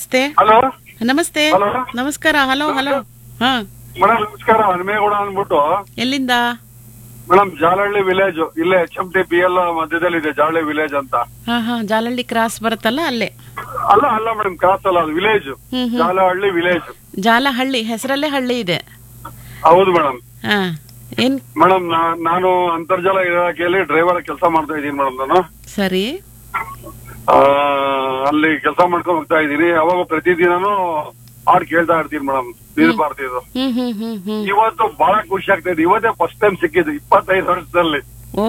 ನಮಸ್ತೆ ಹಲೋ ನಮಸ್ತೆ Hello? ನಮಸ್ಕಾರ ಹಲೋ ಹಲೋ ಹಾ ಮೇಡಮ್ ನಮಸ್ಕಾರ ಹನುಮೇಗೌಡ ಅಂದ್ಬಿಟ್ಟು ಎಲ್ಲಿಂದ ಮೇಡಮ್ ಜಾಲಹಳ್ಳಿ ವಿಲೇಜ್ ಇಲ್ಲೇ H M T P L ಮಧ್ಯದಲ್ಲಿ ಇದೆ ಜಾಲಹಳ್ಳಿ ವಿಲೇಜ್ ಅಂತ ಹಾ ಹಾ ಜಾಲಹಳ್ಳಿ ಕ್ರಾಸ್ ಬರುತ್ತಲ್ಲ ಅಲ್ಲೇ ಅಲ್ಲ ಅಲ್ಲ ಮೇಡಮ್ ಕ್ರಾಸ್ ಅಲ್ಲ ಅದು ವಿಲೇಜ್ ಹ್ಮ್ ಹ್ಮ್ ಜಾಲಹಳ್ಳಿ ವಿಲೇಜ್ ಜಾಲಹಳ್ಳಿ ಹೆಸರಲ್ಲೇ ಹಳ್ಳಿ ಇದೆ ಹೌದು ಮೇಡಮ್ ಹಾ ಏನ್ ಮೇಡಮ್ ನಾನು ಅಂತರ್ಜಾಲ ಇಲಾಖೆಯಲ್ಲಿ ಡ್ರೈವರ್ ಕೆಲಸ ಮಾಡ್ತಾ ಇದ್ದೀನಿ ಮೇಡಮ್ ನಾನು ಸರಿ ಆ, ಅಲ್ಲಿ ಕೆಲಸ ಮಾಡ್ಕೊಂಡು ಹೋಗ್ತಾ ಇದ್ದೀನಿ ಅವಾಗ ಪ್ರತಿದಿನನೂ ಹಾಡ್ ಕೇಳ್ತಾ ಇರ್ತೀನಿ ಮೇಡಮ್ ನೀರು ಬಾರ್ತಿದ್ದು ಹ್ಮ್ ಹ್ಮ್ ಹ್ಮ್ ಹ್ಮ್ ಇವತ್ತು ಬಹಳ ಖುಷಿ ಆಗ್ತಾ ಇದೆ ಇವತ್ತೇ ಫಸ್ಟ್ ಟೈಮ್ ಸಿಕ್ಕಿದ್ದು ಇಪ್ಪತ್ತೈದು ವರ್ಷದಲ್ಲಿ ಓ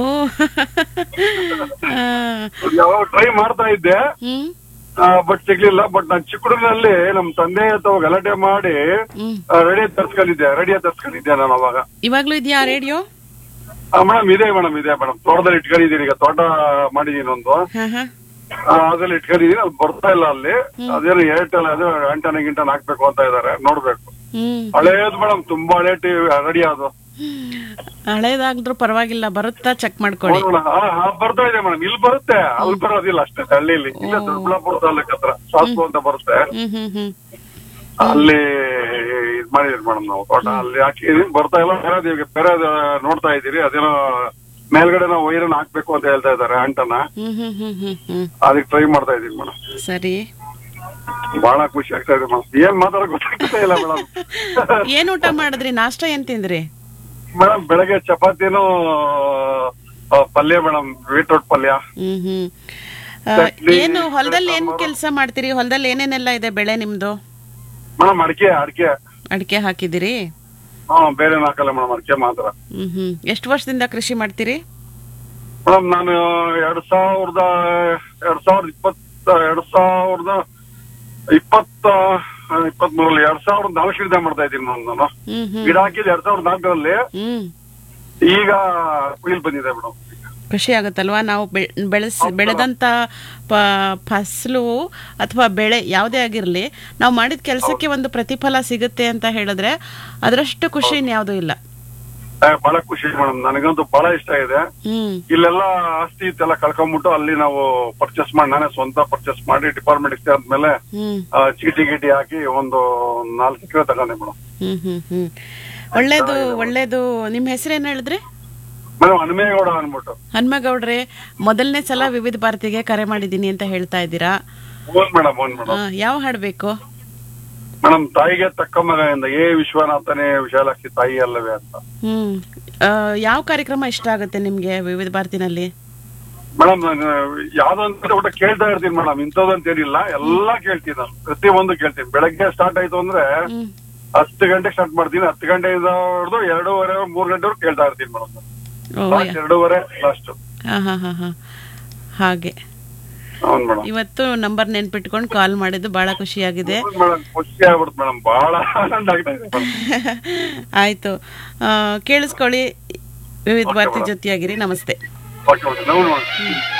ಆ, ಯಾವಾಗ ಟ್ರೈ ಮಾಡ್ತಾ ಇದ್ದೆ ಹ್ಮ್ ಬಟ್ ಸಿಗ್ಲಿಲ್ಲ ಬಟ್ ನಾನು ಚಿಕ್ಕಡನಲ್ಲಿ ನಮ್ ತಂದೆ ಅಥವಾ ಗಲಾಟೆ ಮಾಡಿ ಹ್ಮ್ ರೆಡಿ ತರ್ಸ್ಕೊಂಡಿದ್ದೆ ರೆಡಿ ತರ್ಸ್ಕೊಂಡಿದ್ದೆ ನಾನು ಅವಾಗ ಇವಾಗ್ಲೂ ಇದೆಯಾ ರೇಡಿಯೋ ಮೇಡಮ್ ಇದೆ ಮೇಡಮ್ ಇದೆ ಮೇಡಮ್ ತೋಟದಲ್ಲಿ ಇಟ್ಕೊಂಡಿದ್ದೀನಿ ಈಗ ತೋಟ ಮಾಡಿದೀನಿ ಒಂದು ಹಾ ಹಾ ಆ, ಅದ್ರಲ್ಲಿ ಇಟ್ಕೊಂಡಿದೀನಿ ಅದು ಬರ್ತಾ ಇಲ್ಲ ಅಲ್ಲಿ ಅದೇನು ಏರ್ಟೆಲ್ ಅದು ಆಂಟನ ಗಿಂಟನ್ ಹಾಕ್ಬೇಕು ಅಂತ ಇದಾರೆ ನೋಡ್ಬೇಕು ಹ್ಮ್ ಹಳೇದು ಮೇಡಮ್ ತುಂಬಾ ಹಳೆ ಟಿವಿ ರೆಡಿ ಅದು ಹಳೇದಾಗ್ದ್ರೂ ಪರವಾಗಿಲ್ಲ ಬರುತ್ತಾ ಚೆಕ್ ಮಾಡ್ಕೊಳ್ಳಿ ಹೌದು madam. ಆ, ಆ, ಬರ್ತಾ ಇದೆ ಮೇಡಮ್ ಇಲ್ಲಿ ಬರುತ್ತೆ ಅಲ್ಲಿ ಬರೋದಿಲ್ಲ ಅಷ್ಟೇ ಹಳ್ಳಿಲಿ ಇಲ್ಲ ದೊಡ್ಡಬಳ್ಳಾಪುರ ತಾಲೂಕ್ ಹತ್ರ ಸಾಸ್ಕು ಅಂತ ಬರುತ್ತೆ ಹ್ಮ್ ಹ್ಮ್ ಹ್ಮ್ ಅಲ್ಲಿ ಇದ್ ಮಾಡಿದ್ರಿ ಮೇಡಮ್ ನಾವು ತೋಟ ಅಲ್ಲಿ ಹಾಕಿ ಬರ್ತಾ ಇಲ್ಲ ಬೇರೆ ಇವಾಗ ಬೇರೆ ನೋಡ್ತಾ ಇದೀರಿ ಅದೇನೋ ಮೇಲ್ಗಡೆ ನಾವು ವೈರನ್ ಹಾಕ್ಬೇಕು ಅಂತ ಹೇಳ್ತಾ ಇದಾರೆ ಅಂಟನ ಹ್ಮ್ ಹ್ಮ್ ಹ್ಮ್ ಹ್ಮ್ ಹ್ಮ್ ಅದಕ್ಕೆ ಟ್ರೈ ಮಾಡ್ತಾ ಇದೀನಿ ಮೇಡಮ್ ಸರಿ ಬಹಳ ಖುಷಿ ಆಗ್ತಾ ಇದೆ ಮೇಡಮ್ ಏನ್ ಮಾತಾಡಕ್ ಗೊತ್ತಾಗ್ತಾ ಇಲ್ಲ ಮೇಡಮ್ ಏನ್ ಊಟ ಮಾಡಿದ್ರಿ ನಾಷ್ಟ ಏನ್ ತಿಂದ್ರಿ ಮೇಡಮ್ ಬೆಳಗ್ಗೆ ಚಪಾತಿನೂ ಆ, ಪಲ್ಯ ಮೇಡಮ್ ಬೀಟ್ರೂಟ್ ಪಲ್ಯ ಹ್ಮ್ ಹ್ಮ್ ಆ, ಚಟ್ನಿ, ಏನು ಹೊಲದಲ್ಲಿ ಏನ್ ಸಾಂಬಾರು. ಕೆಲಸ ಮಾಡ್ತೀರಿ ಹೊಲದಲ್ಲಿ ಏನೇನೆಲ್ಲ ಇದೆ ಬೆಳೆ ನಿಮ್ದು ಮೇಡಮ್ ಅಡಿಕೆ ಅಡಿಕೆ ಅಡಿಕೆ ಹಾಕಿದಿರಿ ಹಾ ಬೇರೆ ಹಾಕಲ್ಲ ಮೇಡಮ್ ಅಡಿಕೆ ಮಾತ್ರ ಹ್ಮ್ ಹ್ಮ್ ಎಷ್ಟು ವರ್ಷದಿಂದ ಕೃಷಿ ಮಾಡ್ತೀರಿ ಮೇಡಮ್ ನಾನು ಎರಡ್ ಸಾವಿರದ ಎರಡ್ ಸಾವಿರದ ಇಪ್ಪತ್ತ ಎರಡ್ ಸಾವಿರದ ಇಪ್ಪತ್ತ ಇಪ್ಪತ್ತ್ ಮೂರಲ್ಲಿ ಎರಡ್ ಸಾವಿರದ ನಾಲ್ಕರಿಂದ ಮಾಡ್ತಾ ಇದ್ದೀನಿ ಮೇಡಮ್ ನಾನು ಹ್ಮ್ ಹ್ಮ್ ಗಿಡ ಹಾಕಿದ್ದು ಎರಡ್ ಸಾವಿರದ ನಾಲ್ಕರಲ್ಲಿ ಹ್ಮ್ ಈಗ ಕುಯಿಲ್ ಬಂದಿದೆ ಮೇಡಮ್ ಖುಷಿ ಆಗುತ್ತಲ್ವಾ ನಾವು ಬೆ- ಬೆಳೆಸ್ ಬೆಳೆದಂತ ಪ- ಫಸಲು ಅಥವಾ ಬೆಳೆ ಯಾವುದೇ ಆಗಿರಲಿ ನಾವು ಮಾಡಿದ ಕೆಲಸಕ್ಕೆ ಒಂದು ಪ್ರತಿಫಲ ಸಿಗುತ್ತೆ ಅಂತ ಹೇಳಿದ್ರೆ ಅದರಷ್ಟು ಖುಷಿ ಇನ್ಯಾವುದೂ ಇಲ್ಲ ಏ, ಬಹಳ ಖುಷಿ ಮೇಡಮ್ ನನಗಂತೂ ಬಹಳ ಇಷ್ಟ ಇದೆ ಹ್ಮ್ ಇಲ್ಲೆಲ್ಲ ಆಸ್ತಿ ಇತ್ತೆಲ್ಲ ಕಳ್ಕೊಂಡ್ಬಿಟ್ಟು ಅಲ್ಲಿ ನಾವು ಪರ್ಚೇಸ್ ಮಾಡಿ ನಾನೇ ಸ್ವಂತ ಪರ್ಚೇಸ್ ಮಾಡಿ ಡಿಪಾರ್ಟ್ಮೆಂಟ್ ಇಷ್ಟೇ ಆದ್ಮೇಲೆ ಹ್ಮ್ ಆ, ಚೀಟಿ ಗೀಟಿ ಹಾಕಿ ಒಂದು ನಾಲ್ಕು ಎಕರೆ ತಗೊಂಡೆ ಮೇಡಮ್ ಹ್ಮ್ ಹ್ಮ್ ಹ್ಮ್ ಒಳ್ಳೇದು ಒಳ್ಳೇದು ನಿಮ್ಮ ಹೆಸರೇನು ಹೇಳಿದ್ರಿ ಮೇಡಮ್ ಹನುಮೇಗೌಡ ಅನ್ಬಿಟ್ಟು ಹನುಮಗೌಡ್ರೆ ಮೊದಲನೇ ಸಲ ವಿವಿಧ ಭಾರತಿಗೆ ಕರೆ ಮಾಡಿದ್ದೀನಿ ಅಂತ ಹೇಳ್ತಾ ಇದ್ದೀರಾ ಓನ್ ಮೇಡಮ್ ಓನ್ ಮೇಡಮ್ ಆ, ಯಾವ ಹಾಡು ಬೇಕು ಮೇಡಮ್ ತಾಯಿಗೆ ತಕ್ಕ ಮಗನಿಂದ ಏ ವಿಶ್ವನಾಥನೇ ವಿಶಾಲಾಕ್ಷಿ ತಾಯಿ ಅಲ್ಲವೇ ಅಂತ ಹ್ಮ್ ಆ, ಯಾವ ಕಾರ್ಯಕ್ರಮ ಇಷ್ಟ ಆಗುತ್ತೆ ನಿಮ್ಗೆ ವಿವಿಧ ಭಾರತಿನಲ್ಲಿ ಮೇಡಮ್ ನಾನು ಯಾವ್ದೋ ಅಂತ ಊಟ ಕೇಳ್ತಾ ಇರ್ತೀನಿ ಮೇಡಮ್ ಇಂಥದ್ದಂತ ಏನಿಲ್ಲ ಎಲ್ಲಾ ಕೇಳ್ತೀನಿ ನಾನು ಪ್ರತಿ ಒಂದು ಕೇಳ್ತೀನಿ ಬೆಳಗ್ಗೆ ಸ್ಟಾರ್ಟ್ ಆಯ್ತು ಅಂದ್ರೆ ಹ್ಮ್ ಹತ್ತು ಗಂಟೆಗೆ ಸ್ಟಾರ್ಟ್ ಮಾಡ್ತೀನಿ ಹತ್ತು ಗಂಟೆಯಿಂದ ಹಿಡಿದು ಎರಡೂವರೆ ಮೂರ್ ಗಂಟೆವರೆಗೂ ಕೇಳ್ತಾ ಇರ್ತೀನಿ ಮೇಡಮ್ ಓ ಲಾಸ್ಟ್ ಎರಡೂವರೆ ಲಾಸ್ಟ್ ಹಾ ಹಾ ಹಾ ಹಾ ಹಾಗೆ ಹೌದು ಮೇಡಮ್ ಇವತ್ತು ನಂಬರ್ ನೆನ್ಪಿಟ್ಕೊಂಡು ಕಾಲ್ ಮಾಡಿದ್ದು ಬಹಳ ಖುಷಿಯಾಗಿದೆ ಮೇಡಮ್ ಖುಷಿ ಆಗ್ಬಿಡ್ತು ಮೇಡಮ್ ಬಹಳ ಆನಂದ ಆಗ್ತಾ ಇದೆ ಮೇಡಮ್ ಆಯ್ತು ಆ, ಕೇಳಿಸ್ಕೊಳ್ಳಿ ವಿವಿಧ ಭಾರತಿ ಜೊತೆಯಾಗಿರಿ ನಮಸ್ತೆ ಓಕೆ ಓಕೆ ನಾವು